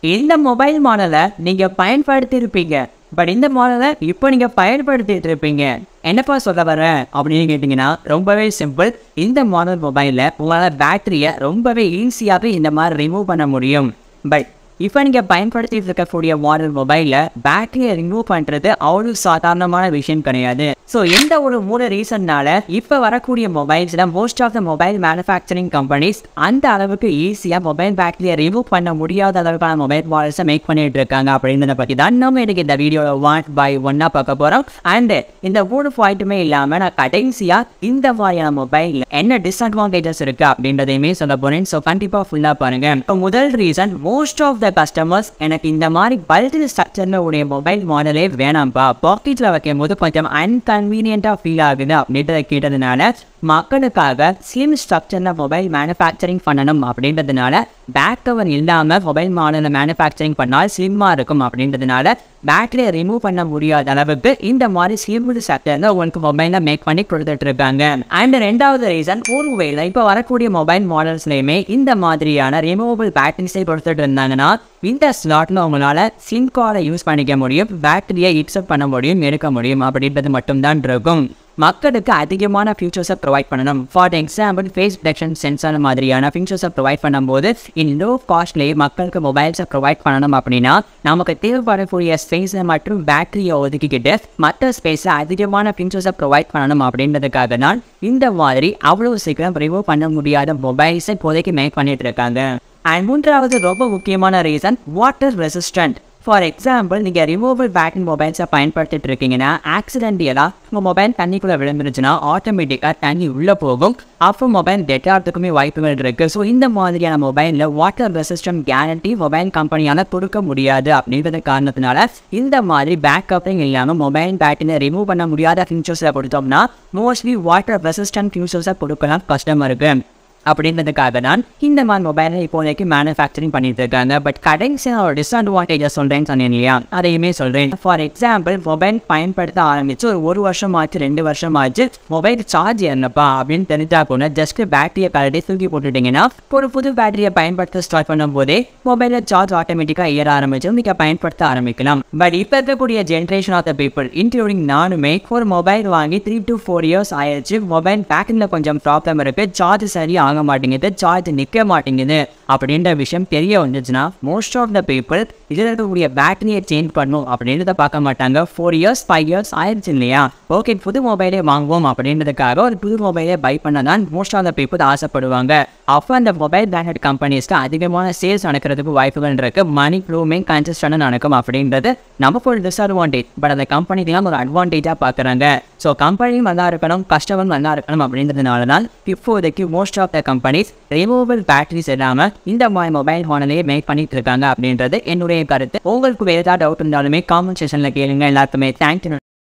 இந்த மொபைல் மாடலை நீங்கள் பயன்படுத்தி இருப்பீங்க பட் இந்த மாடலை இப்போ நீங்கள் பயன்படுத்திட்டு இருப்பீங்க என்னப்பா சொல்ல வரேன் அப்படின்னு கேட்டிங்கன்னா ரொம்பவே சிம்பிள் இந்த மாடல் மொபைலில் உங்களால் பேட்டரியை ரொம்பவே ஈஸியாகவே இந்த மாதிரி ரிமூவ் பண்ண முடியும் பட் இப்போ நீங்கள் பயன்படுத்திட்டு இருக்கக்கூடிய மாடல் மொபைலில் பேட்டரியை ரிமூவ் பண்ணுறது அவ்வளோ சாதாரணமான விஷயம் கிடையாது ஸோ எந்த ஒரு மூணு ரீசன்னால இப்போ வரக்கூடிய மொபைல்ஸில் most of the mobile manufacturing companies அந்த அளவுக்கு ஈஸியாக மொபைல் பேட்டரியை ரிமூவ் பண்ண முடியாத அளவுக்கான மொபைல் மாடல்ஸை மேக் பண்ணிட்டு இருக்காங்க அப்படின்றத பற்றி தான் நம்ம எனக்கு இந்த வீடியோவில் ஒன் பை ஒன்னாக பார்க்க போகிறோம் அண்டு இந்த மூணு பாயிண்ட்டுமே இல்லாமல் நான் கடைசியாக இந்த மாதிரியான மொபைல் என்ன டிஸ்அட்வான்டேஜஸ் இருக்குது அப்படின்றதையுமே சொல்ல போகிறேன் ஸோ கண்டிப்பாக ஃபுல்லாக பாருங்கள் இப்போ முதல் reason most of the customers எனக்கு இந்த மாதிரி பல்டி ஸ்ட்ரக்சரில் உடைய மொபைல் மாடலே வேணாம்ப்பா பாக்கெட்டில் வைக்கும் போது கொஞ்சம் அன்கன்வீனியண்ட்டாக ஃபீல் ஆகுது அப்படின்றத கேட்டதுனால மக்களுக்காக ஸ்லிம் ஸ்ட்ரக்சரில் மொபைல் மேனுஃபேக்சரிங் பண்ணணும் அப்படின்றதுனால பேக் கவர் இல்லாமல் மொபைல் மாடலில் மேனுஃபேக்சரிங் பண்ணால் ஸ்லிம்மாக இருக்கும் அப்படின்றதுனால பேட்டரியை ரிமூவ் பண்ண முடியாத அளவுக்கு இந்த மாதிரி ஸ்லிம்டு ஸ்ட்ரக்சரில் உங்களுக்கு மொபைலில் மேக் பண்ணி கொடுத்துட்டு இருக்காங்க அண்ட் ரெண்டாவது ரீசன் ஒருவேளை இப்போ வரக்கூடிய மொபைல் மாடல்ஸ்லையுமே இந்த மாதிரியான ரிமூவபிள் பேட்டரிஸை கொடுத்துட்டு இருந்தாங்கன்னா இந்த ஸ்லாட்டில் உங்களால் சிம் கார்டை யூஸ் பண்ணிக்க முடியும் பேட்டரியை இன்சர்ட் பண்ண முடியும் எடுக்க முடியும் அப்படின்றது மட்டும்தான் இருக்கும் மக்களுக்கு அதிகமான ஃபியூச்சர்ஸை ப்ரொவைட் பண்ணணும் for example face detection sensor மாதிரியான ஃபியூச்சர்ஸை ப்ரொவைட் பண்ணும்போது இன் லோ காஸ்ட்லேயே மக்களுக்கு மொபைல்ஸை ப்ரொவைட் பண்ணணும் அப்படின்னா நமக்கு தேவைப்படக்கூடிய ஸ்பேஸை மற்றும் பேட்டரியை ஒதுக்கிக்கிட்டு மற்ற ஸ்பேஸில் அதிகமான ஃபியூச்சர்ஸை ப்ரொவைட் பண்ணணும் அப்படின்றதுக்காக தான் இந்த மாதிரி அவ்வளோ சீக்கிரம் ரிமூவ் பண்ண முடியாத மொபைல்ஸை இப்போதைக்கு மேக் பண்ணிட்டு இருக்காங்க அண்ட் மூன்றாவது ரொம்ப முக்கியமான reason water resistant for example நீங்கள் ரிமூவபிள் பேட்டரி மொபைல்ஸை பயன்படுத்திட்டு இருக்கீங்கன்னா ஆக்சிடென்டியலாக உங்கள் மொபைல் தண்ணிக்குள்ளே விழுந்துருச்சுன்னா ஆட்டோமேட்டிக்காக தண்ணி உள்ளே போகும் அப்போ மொபைல் டெட் ஆகிறதுக்குமே வாய்ப்புகள் இருக்குது ஸோ இந்த மாதிரியான மொபைலில் வாட்டர் ரெசிஸ்டம் கேரண்டி மொபைல் கம்பெனியால் கொடுக்க முடியாது அப்படின்றது காரணத்தினால இந்த மாதிரி பேக்கப்பிங் இல்லாமல் மொபைல் பேட்டரியை ரிமூவ் பண்ண முடியாத ஃபியூச்சர்ஸை கொடுத்தோம்னா மோஸ்ட்லி வாட்டர் ரெசிஸ்டன்ட் ஃபியூச்சர்ஸை கொடுக்கலாம் கஸ்டமருக்கு அப்படின்றதுக்காக தான் இந்த மாதிரி மொபைலை இப்போதைக்கு மேனுஃபேக்சரிங் பண்ணிட்டு இருக்காங்க பட் கடைசியாக ஒரு டிஸ்அட்வான்டேஜஸ் சொல்கிறேன்னு சொன்னேன் இல்லையா அதையுமே சொல்கிறேன் ஃபார் எக்ஸாம்பிள் மொபைல் பயன்படுத்த ஆரம்பிச்சு ஒரு ஒரு வருஷம் ஆச்சு ரெண்டு வருஷம் ஆச்சு மொபைல் சார்ஜ் என்னப்பா அப்படின்னு தெரிஞ்சா கூட ஜஸ்ட் பேட்டரியை கலட்டி தூக்கி போட்டுட்டீங்கன்னா ஒரு புது பேட்டரியை பயன்படுத்த ஸ்டார்ட் பண்ணும்போதே மொபைலில் சார்ஜ் ஆட்டோமேட்டிக்காக ஏற ஆரம்பிச்சு நீங்கள் பயன்படுத்த ஆரம்பிக்கலாம் பட் இப்போ இருக்கக்கூடிய generation of the people including நானுமே ஒரு மொபைல் வாங்கி த்ரீ டு ஃபோர் இயர்ஸ் ஆயிடுச்சு மொபைல் பேட்டரியில் கொஞ்சம் ப்ராப்ளம் இருக்குது சார்ஜ் சரியாக ஆக மாட்டேங்குது சார்ஜ் நிற்க மாட்டேங்குது அப்படின்ற விஷயம் தெரிய வந்துச்சுன்னா மோஸ்ட் ஆஃப் த பீப்புள் இதில் இருக்கக்கூடிய பேட்டரியை சேஞ்ச் பண்ணும் அப்படின்றத பார்க்க மாட்டாங்க ஃபோர் இயர்ஸ் ஃபைவ் இயர்ஸ் ஆயிடுச்சு இல்லையா ஓகே புது மொபைலே வாங்குவோம் அப்படின்றதுக்காக ஒரு புது மொபைலே பை பண்ண தான் மோஸ்ட் ஆஃப் த பீப்புள் ஆசைப்படுவாங்க அப்போ அந்த மொபைல் பிராண்டட் கம்பெனிஸ்க்கு அதிகமான சேல்ஸ் நடக்கிறதுக்கு வாய்ப்புகள் இருக்கு மணி ப்ளூமிங் கன்சிஸ்டன்ட் நடக்கும் அப்படின்றது நமக்கு ஒரு டிஸ்அட்வான்டேஜ் பட் அந்த கம்பெனிக்கெல்லாம் ஒரு அட்வான்டேஜாக பார்க்குறாங்க ஸோ கம்பெனியும் நல்லா இருக்கணும் கஸ்டமர் நல்லா இருக்கணும் அப்படின்றதுனால தான் இப்போதைக்கு most of the companies removable batteries இல்லாமல் இந்த மாதிரி மொபைல் ஃபோனிலேயே மேக் பண்ணிட்டு இருக்காங்க அப்படின்றது என்னுடைய கருத்து உங்களுக்கு வேறு ஏதாவது டவுட் இருந்தாலுமே காமெண்ட் செஷனில் கேளுங்க எல்லாருக்குமே தேங்க்யூ